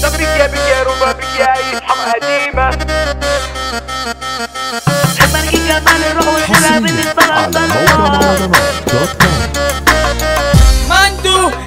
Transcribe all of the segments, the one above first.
بك يا بك يا روبا بك يا اي اصحاب قديمة مرقي جمال الروح والحلا بالنسبة على موقع لها مهرجانات دوت كوم مندو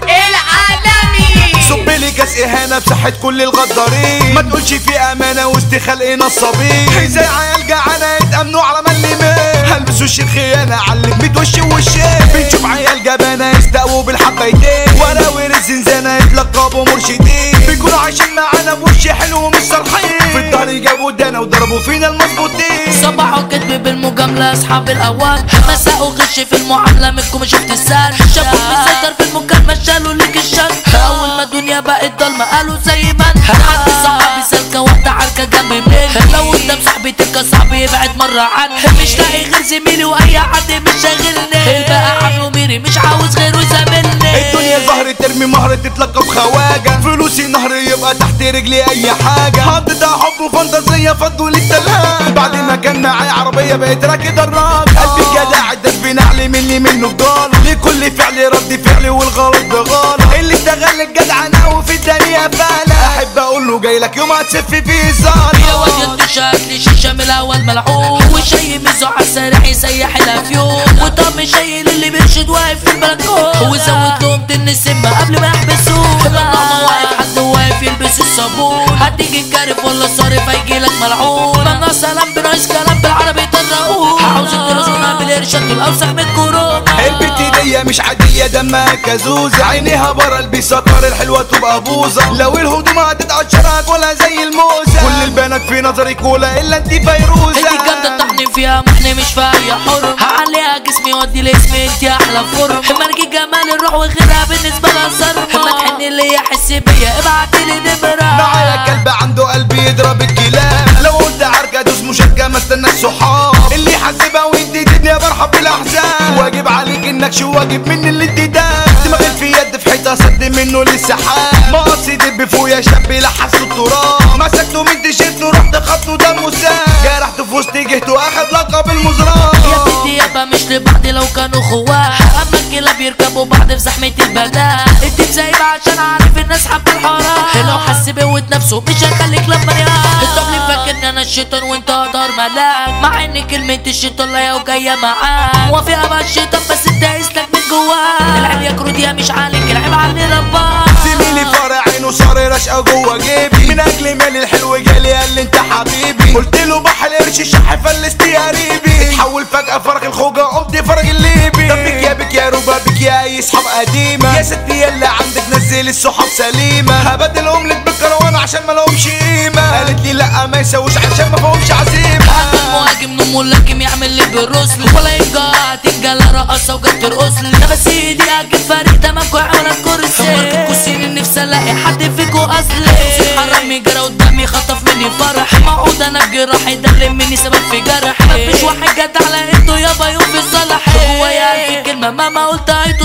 العالمي صب لي كاس اهانه بصحه كل الغدارين ما تقولش في امانه وسط خلق نصابين زي عيال جعانه يتامنوا على ملمين هلبس وش الخيانه علم ميت وش وشين بنشوف عيال جبانه يستقوا بالحبايتين وراوير الزنزانه يتلقبوا مرشدين بيكونوا عايشين معانا بوش حلو ومش صرحين في الدار جابوا دانا وضربوا فينا المظبوطين صباحوا كذب بالمجاملة أصحاب الأوان مساء غش في المعاملة منكم شفت السار شافوا مسيطر في المكالمة شالوا ليك الشك أول ما الدنيا بقت ضلمة قالوا زي ما انت حد صاحبي سالكة واحدة عركة جنبي مني لو قدام صاحبي تبقى صاحبي يبعد مرة عني مش لاقي غير زميلي وأي حد مش شاغلني الباقي عامله ميري مش عاوز غيره يزاملني الدنيا ظهر ترمي مهر تتلقى بخواجة فلوسي نهر يبقى تحت رجلي اي حاجة حطيتها حب وفانتازية فضوا لي التلاجة بعد ما كان معايا عربية بقيت راكد الراجل قلبي جدع ده بنعلي مني منه الجال لكل فعل رد فعل والغلط بغلط اللي اشتغل الجدع انا وفي الدنيا فعلا احب اقول له جاي لك يوم هتسف فيه الزار يا واد انت شاك لي شيشه من الاول ملعون وشي مزو على السريع يسيح الافيون وطعم شايل اللي بيرشد واقف في البلكون وزود لهم تن السمه قبل ما يحبسوه لما واقف حد واقف يلبس الصابون هتيجي الكارف ولا صارف هيجيلك ملعون ممنوع سلام بناقص كلام بالعربي تنرقون عاوزين ترزونا بالارشاد دول اوسع من الكورونا البت دي مش عادية دمها كزوزة عينيها برا البسكر الحلوة تبقى بوظة لو الهدوم هتتقشرك ولا زي الموزة كل البنات في نظري كولا الا انت فيروزة انت جامدة طحني فيها محني مش في اي حرم هعليها جسمي ودي لاسمي انت احلى فورم مرجي جمال الروح وغيرها بالنسبة لها صرم ما تحني ليا حس بيا ابعتلي نمرة معايا كلب عنده قلب يضرب الكلاب لو قلت عركة دوس مشاركة ما استناش صحاب اللي حاسبها وانت الدنيا برحب بالاحزان واجب عليك انك شو واجب مني الانتداب دماغي في يد في حيطة سد منه للسحاب مقصي دب فوق يا شاب لحس التراب مسكته من تيشيرته رحت خبطه دمه سام جرحته في وسط جهته اخد لقب المزرعة يا بنتي يابا مش لبعض لو كانوا خوات اما الكلاب يركبوا بعض في زحمة البنات انت مسايبة عشان عارف الناس حب الحرام لو حس بقوة نفسه مش هيخليك لما يرام انت اللي فاكرني انا الشيطان وانت قدر ملاك مع ان كلمة الشيطان لا وجاية معاك موافقة بقى الشيطان بس انت اسلك من جواك العيب يا كرود يا مش عليك العيب علي رباك زميلي فرع عينه صار رشقه جوه جيبي من اجل مالي الحلو جالي قال لي انت حبيبي قلت له بح القرش شح فلست يا قريبي اتحول فجاه فرق الخوجه قمت فرج الليبي طب بك يا بك يا روبا بك يا اي اصحاب قديمه يا ستي يلا عندك نزل الصحاب سليمه هبدل اومليت بالكروان عشان ما لهمش قيمه قالت لي لا ما يسويش عشان ما فيهمش عزيمه مهاجم نمو ملاكم يعمل لي بالرسل ولا يبقى تنجل رقصة وجت ترقص لي ده بس ايدي اجيب فريق تمامكو على الكرسي مركبكو سنين نفسي الاقي حد فيكو اصلي حرامي جرى قدامي خطف مني فرح موعود انا بجراح يدلم مني سبب في جرح مفيش واحد جد على انتو يابا يوم في صالح جوايا الف كلمة مهما قلت هيطول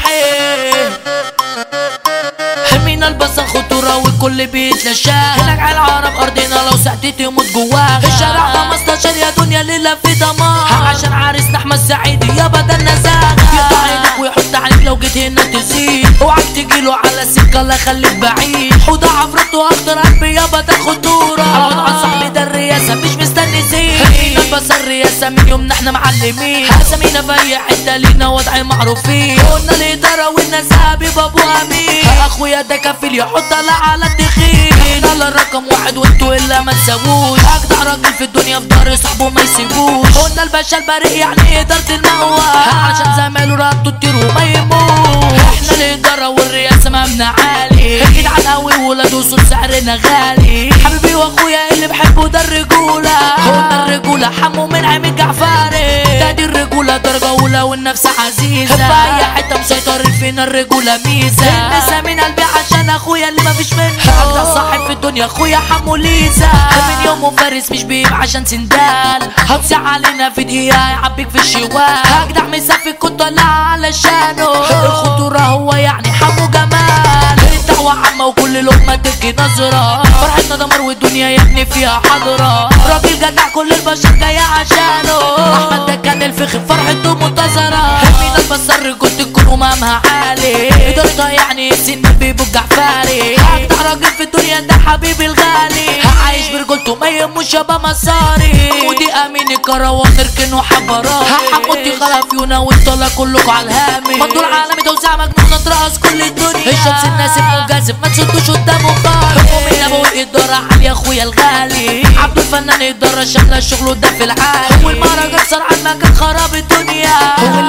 شرحي من البصل خطورة والكل بيتلاشاه هناك على العرب أرضنا لو سقطت يموت جواه الشارع 15 يا دنيا ليلة في دمار عشان عريسنا أحمد سعيد يا بدل نزاهة يقطع ايدك ويحط عليك لو جيت هنا تزيد اوعك تجيله على سكة لا خليك بعيد حوضة عفرته أخضر قلبي يابا ده خطورة عوض عن صاحبي ده الرياسة مش مستني زين هدينا البصر الرياسة من يومنا احنا معلمين اسامينا في أي حتة لينا وضع معروفين قلنا الإدارة والنزاهة بيبقى أبو أمين أخويا ده كفيل يحط لا على الدخيل انا الرقم واحد وانتوا الا ما تسووش اجدع راجل في الدنيا في دار صاحبه ما يسيبوش قلنا الباشا البريء يعني ادارة المقوى عشان زمايله ربطوا الطير وما يموت احنا الادارة والرئاسة مبنى عالي جدعان قوي ولاد وصول سعرنا غالي حبيبي واخويا اللي بحبه ده الرجولة قلنا الرجولة حمو من عم الجعفري ده دي الرجولة درجة أولى والنفس عزيزة في أي حتة مسيطر فينا الرجولة ميزة النسا من قلبي عشان أخويا اللي مفيش منه أجدع صاحب في الدنيا أخويا حمو ليزا من يومه فارس مش بيب عشان سندال هتصيع علينا في دقيقة يعبيك في الشوال أجدع مسافي كنت طالع علشانه الخطورة هو يعني حمو جمال الدعوة عامة وكل لقمة تبكي نظرة فرحتنا دمر والدنيا يا ابني فيها حضرة راجل جدع كل البشر جاية عشانه أحمد ده كان الفخر فرحته منتظرة مين البصر كنت تكون أمامها عالي إدارتها يعني سن بيبو الجعفري اجدع راجل في الدنيا ده حبيبي الغالي عايش برجولته ما يهموش يابا مصاري ودي امين الكروان نركن وحبرات حموتي خلافيونا والطلا كلكوا على الهامي مندور عالمي توزيع مجنون ترقص كل الدنيا الشمس الناس مجازف ما تسدوش قدامه خالص حكم النبوي والاداره علي اخويا الغالي عبد الفنان الاداره شغله شغله ده في العالي والمهرجان صار على المكان خراب الدنيا